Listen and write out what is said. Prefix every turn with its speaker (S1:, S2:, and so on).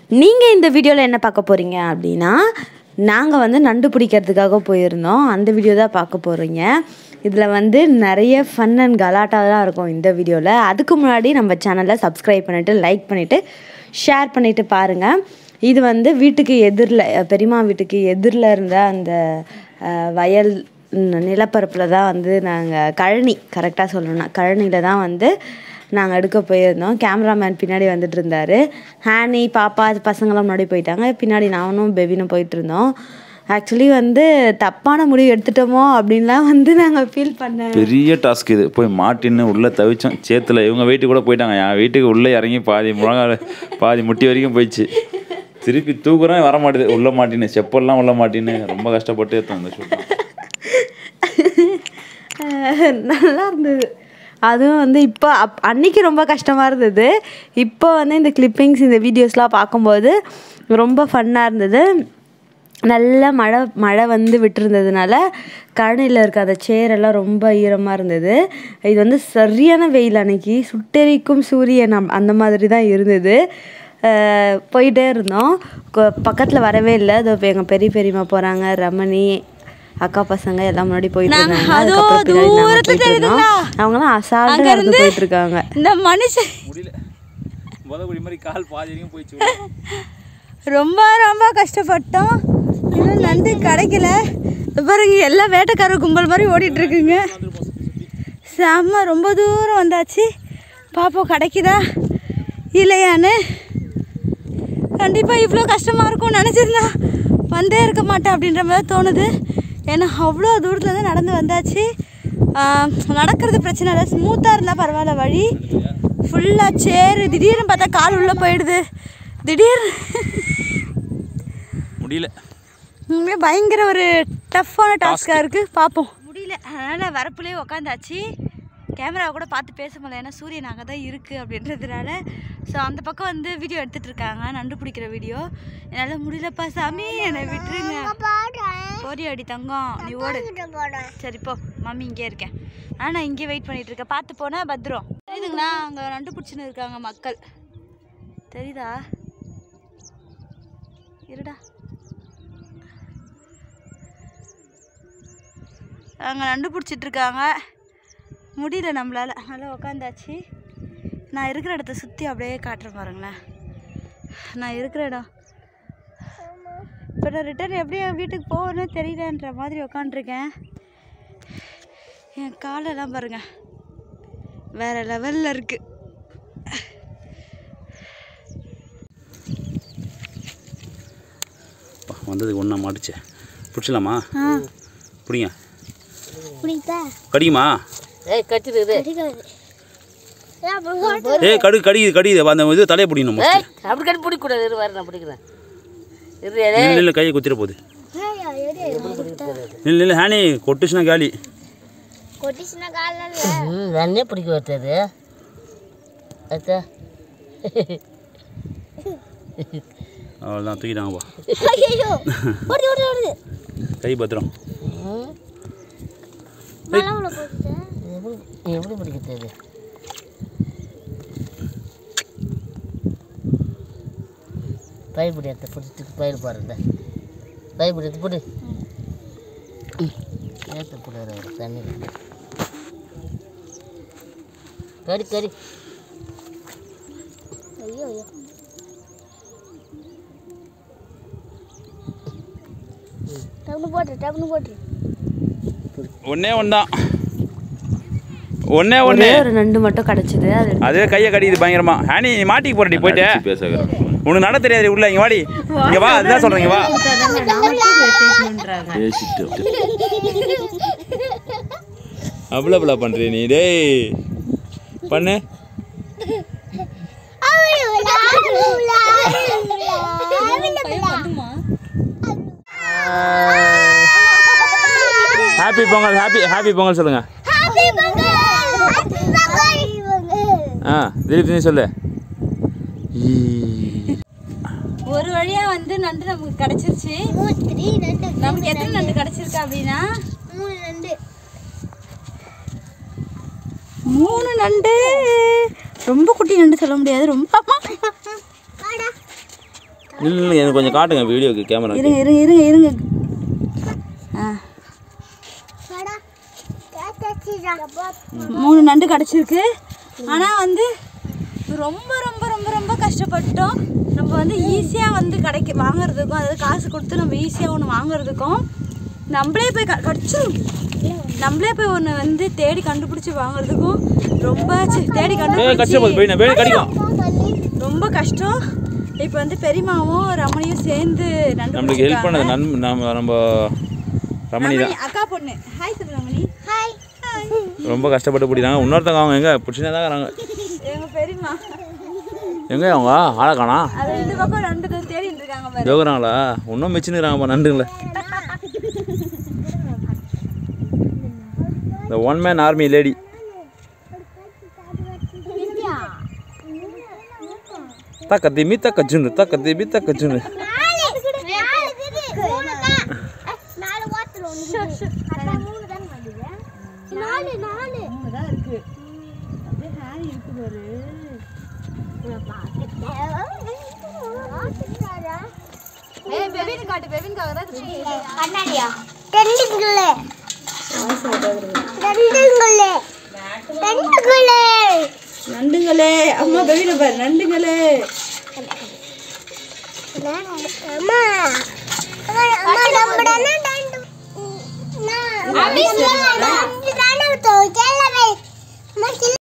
S1: நீங்கள் இந்த வீடியோவில் என்ன பார்க்க போகிறீங்க அப்படின்னா நாங்கள் வந்து நண்டு பிடிக்கிறதுக்காக போயிருந்தோம் அந்த வீடியோ தான் பார்க்க போகிறீங்க இதில் வந்து நிறைய ஃபன் அண்ட் கலாட்டா தான் இருக்கும் இந்த வீடியோவில் அதுக்கு முன்னாடி நம்ம சேனலை சப்ஸ்கிரைப் பண்ணிவிட்டு லைக் பண்ணிவிட்டு ஷேர் பண்ணிவிட்டு பாருங்கள் இது வந்து வீட்டுக்கு எதிரில் பெரியம்மா வீட்டுக்கு எதிரில் இருந்த அந்த அஹ், வயல் நிலப்பரப்பில் தான் வந்து நாங்கள் கழனி கரெக்டாக சொல்லணும்னா கழனியில் தான் வந்து நாங்கள் எடுக்க போயிருந்தோம் கேமராமேன் பின்னாடி வந்துட்டு இருந்தார் ஹேனி பாப்பா பசங்களாம் முன்னாடி போயிட்டாங்க பின்னாடி நானும் பெபினும் போயிட்டு இருந்தோம் ஆக்சுவலி வந்து தப்பான முடிவு எடுத்துட்டோமோ அப்படின்லாம் வந்து நாங்கள் ஃபீல் பண்ண
S2: பெரிய டாஸ்க் இது போய் மாட்டின்னு உள்ளே தவிச்சோம் சேத்துல இவங்க வீட்டுக்கு கூட போயிட்டாங்க என் வீட்டுக்கு உள்ளே இறங்கி பாதி முழங்கால் பாதி முட்டி வரைக்கும் போயிடுச்சு திருப்பி தூக்குறோம் வர மாட்டேது உள்ள மாட்டின்னு செப்பல்லாம் உள்ள மாட்டின்னு ரொம்ப கஷ்டப்பட்டு எடுத்தோம் அந்த ஷூட்
S1: நல்லா இருந்தது அதுவும் வந்து இப்போ அப் அன்னைக்கு ரொம்ப கஷ்டமாக இருந்தது இப்போ வந்து இந்த கிளிப்பிங்ஸ் இந்த வீடியோஸ்லாம் பார்க்கும்போது ரொம்ப ஃபன்னாக இருந்தது நல்ல மழை மழை வந்து விட்டுருந்ததுனால கழனியில் இருக்க அந்த சேரெல்லாம் ரொம்ப ஈரமாக இருந்தது இது வந்து சரியான வெயில் அன்னைக்கு சுட்டெரிக்கும் சூரியன் அம்- அந்த மாதிரி தான் இருந்தது அஹ் போயிட்டே இருந்தோம் பக்கத்தில் வரவே இல்லை அதோ எங்கள் பெரிய பெரியம்மா போகிறாங்க ரமணி அக்கா பசங்க எல்லாம் முன்னாடி போயிட்டு இருந்தாங்க அதுக்கப்புறம் பின்னாடி நாங்க போயிட்டு இருந்தோம் அவங்களாம் அசால்ட்டாக நடந்து போயிட்டு இருக்காங்க
S3: இந்த மனுஷன்
S2: முடியல முதகுடி மாதிரி கால் பாதி வரைக்கும் போயிடுச்சு
S3: ரொம்ப ரொம்ப கஷ்டப்பட்டோம் இன்னும் நண்டு கிடைக்கல இப்ப பாருங்க எல்லாம் வேட்டைக்கார கும்பல் மாதிரி ஓடிட்டு இருக்குங்க செம்ம ரொம்ப தூரம் வந்தாச்சு பாப்போம் கிடைக்குதா இல்லையான்னு கண்டிப்பாக இவ்வளோ கஷ்டமாக இருக்கும்னு நினச்சிருந்தா வந்தே இருக்க மாட்டேன் அப்படின்ற மாதிரி தோணுது ஏன்னா அவ்வளோ தூரத்துலேருந்து நடந்து வந்தாச்சு ஆஹ், நடக்கிறது பிரச்சனை இல்லை ஸ்மூத்தாக இருந்தால் பரவாயில்ல வழி ஃபுல்லாக சேரு திடீர்னு பார்த்தா கால் உள்ளே போயிடுது திடீர்னு
S2: முடியல
S3: உண்மையாக பயங்கர ஒரு டஃப்பான டாஸ்க்காக இருக்குது பார்ப்போம் முடியல அதனால் வரப்புலேயே உக்காந்தாச்சு கேமராவை கூட பார்த்து பேச முடியல ஏன்னா சூரியன் அங்கே தான் இருக்குது அப்படின்றதுனால ஸோ அந்த பக்கம் வந்து வீடியோ எடுத்துகிட்டு இருக்காங்க நண்டு பிடிக்கிற வீடியோ என்னால் முடியலப்பா சாமி என்னை விட்டுருங்க போடி அடி தங்கம் நீ ஓடு சரி போ மம்மி இங்கே இருக்கேன் ஆனால் நான் இங்கே வெயிட் பண்ணிட்டு இருக்கேன் பார்த்து போனால் பத்திரம் தெரியுதுங்களா அங்கே நண்டு பிடிச்சின்னு இருக்காங்க மக்கள் தெரியுதா இருடா அங்கே நண்டு பிடிச்சிட்டு இருக்காங்க முடியல நம்மளால நல்லா உக்காந்தாச்சு நான் இருக்கிற இடத்த சுற்றி அப்படியே காட்டுறேன் பாருங்களேன் நான் இருக்கிற இடம் இப்போ நான் ரிட்டர்ன் எப்படி என் வீட்டுக்கு போகணும்னு தெரியலன்ற மாதிரி உக்காண்ட்ருக்கேன் என் காலெல்லாம் பாருங்க வேற லெவலில் இருக்கு
S2: வந்ததுக்கு ஒன்றா மாட்டுச்சு பிடிச்சலாமா
S3: ஆ
S2: பிடிங்க
S3: பிடிப்பா
S2: கடிக்குமா
S4: ஏய் கட்டிருக்குது
S2: ஏய் கடு கடிக்குது கடிக்குது அந்த இது தலையை பிடிக்கணும்
S4: ஏய் அப்படி கட்டி பிடிக்கக்கூடாது இரு வர நான் பிடிக்கிறேன் இரு ஏ
S2: நில்லு நில்லு கையை குத்திர போகுது நில்லு நில்லு ஹேனி கொட்டுச்சுன்னா காலி
S4: ம் நன்னே பிடிக்க வருது அச்சா
S2: அவ்வளோதான் தூக்கிட்டாங்கப்பா கை பத்திரம்
S4: ம் எப்படி எப்படி பிடிக்கிறது பயப்படி எடுத்து பிடிச்சிட்டு பயிர் பாருங்க பயப்படி எடுத்து பிடி ஏற்ற போடுறாரு அவர் தண்ணி கறி கறி
S2: ஒன்றே ஒன்றான் ஒன்றே ஒன்று
S1: ஒரே ஒரு நண்டு மட்டும் கிடச்சிது அது
S2: அதே கையை கடிக்குது பயங்கரமா ஹேனி நீ மாட்டிக்கு போறடி போயிட்டு உனக்கு நட தெரியாது உள்ள இங்க வாடி இங்க வா அதுதான் சொல்றேன் இங்க வா அவ்வளோ அவ்வளோ பண்றீ நீ டேய் பண்ணு happy Pongal happy happy Pongal சொல்லுங்க ஆ திலீப் நீ சொல்லு ஈ.
S3: ஒரு வழியா வந்து நண்டு நமக்கு கிடைச்சிருச்சு நமக்கு எத்தனை நண்டு கிடைச்சிருக்கு அப்படின்னா மூணு நண்டு ரொம்ப குட்டி நண்டு சொல்ல முடியாது ரொம்ப
S2: இல்லை இல்லை எனக்கு கொஞ்சம் காட்டுங்க வீடியோக்கு கேமரா
S3: இருங்க இருங்க இருங்க இருங்க ஆ மூணு நண்டு கிடச்சிருக்கு ஆனால் வந்து ரொம்ப ரொம்ப ரொம்ப ரொம்ப கஷ்டப்பட்டோம் நம்ம வந்து ஈஸியாக வந்து கிடைக்க வாங்குறதுக்கும் அதாவது காசு கொடுத்து நம்ம ஈஸியாக ஒன்று வாங்குறதுக்கும் நம்மளே போய் க கிடச்சிரும் நம்மளே போய் ஒன்று வந்து தேடி கண்டுபிடிச்சி வாங்குறதுக்கும் ரொம்ப சி, தேடி
S2: ஏய் கடிச்ச போது போய்
S3: கண்டுபிடிச்சி
S2: போய் கடிக்கும்
S3: ரொம்ப கஷ்டம் இப்போ வந்து பெரியமாவும் ரமணியும் சேர்ந்து நண்டு
S2: நம்மளுக்கு ஹெல்ப்
S3: பிடிச்சிருக்காங்க.
S2: பண்ணது நன் நம்ம நம்ம ரமணி தான்
S3: ரமணி, அக்கா பொண்ணு ஹாய் சொல்லு ரமணி ஹாய்
S2: ரொம்ப கஷ்டப்பட்டு பிடிக்கிறாங்க இன்னொருத்தவங்க அவங்க எங்கே பிடிச்சினே தான் இருக்கிறாங்க
S3: எங்க பெரியம்மா
S2: எங்கே அவங்க ஆளை காணா
S3: அது இந்த பக்கம் ரெண்டு பேர் தேடிட்டு இருக்காங்க பாரு
S2: ஜோகுறாங்களா இன்னும் மிச்சினுக்கிறாங்கப்பா நண்டுங்களே இந்த ஒன் மேன் ஆர்மி லேடி தக்க திமி தக்க ஜுன்னு தக்க திமி தக்க ஜுன்னு
S5: கண்ணாடியா ரெண்டுங்களே ரெண்டுங்களே ரெண்டுங்களே
S3: நண்டுங்களே அம்மா பெவின பாரு நண்டுங்களே
S5: அம்மா அம்மா நம்ம தானே ரெண்டு நான் தானே கேளவே அம்மா